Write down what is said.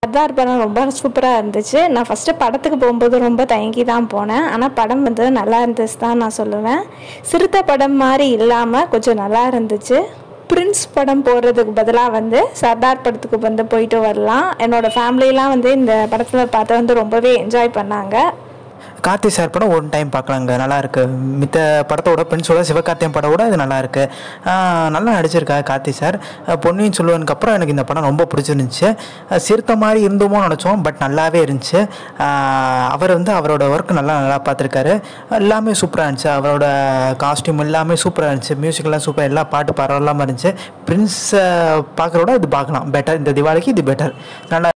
சர்தார் படம் ரொம்ப சூப்பராக இருந்துச்சு நான் ஃபஸ்ட்டு படத்துக்கு போகும்போது ரொம்ப தயங்கி தான் போனேன் ஆனால் படம் வந்து நல்லா இருந்துச்சு தான் நான் சொல்லுவேன் சிறுத்தை படம் மாதிரி இல்லாமல் கொஞ்சம் நல்லா இருந்துச்சு பிரின்ஸ் படம் போடுறதுக்கு பதிலாக வந்து சர்தார் படத்துக்கு வந்து போயிட்டு வரலாம் என்னோட ஃபேமிலிலாம் வந்து இந்த படத்தில் பார்த்து வந்து ரொம்பவே என்ஜாய் பண்ணாங்க கார்த்தி சார் படம் ஒன் டைம் பார்க்கலாங்க நல்லா இருக்கு மித்த படத்தோட பெண்ஸோட சிவகார்த்தியன் படம் கூட இது நல்லா இருக்கு ஆஹ் நல்லா நடிச்சிருக்காரு கார்த்தி சார் அஹ் பொன்னியின் செல்வனுக்கு அப்புறம் எனக்கு இந்த படம் ரொம்ப பிடிச்சிருந்துச்சு அஹ் சிறுத்தை மாதிரி இருந்தோமோ நினச்சோம் பட் நல்லாவே இருந்துச்சு ஆஹ் அவர் வந்து அவரோட ஒர்க் நல்லா நல்லா பார்த்துருக்காரு எல்லாமே சூப்பராக இருந்துச்சு அவரோட காஸ்டியூம் எல்லாமே சூப்பராக இருந்துச்சு மியூசிக்லாம் சூப்பர் எல்லா பாட்டு பரவாயில்லாமல் இருந்துச்சு பிரின்ஸை பார்க்குறோட இது பார்க்கலாம் பெட்டர் இந்த திவாலிக்கு இது பெட்டர் நல்லா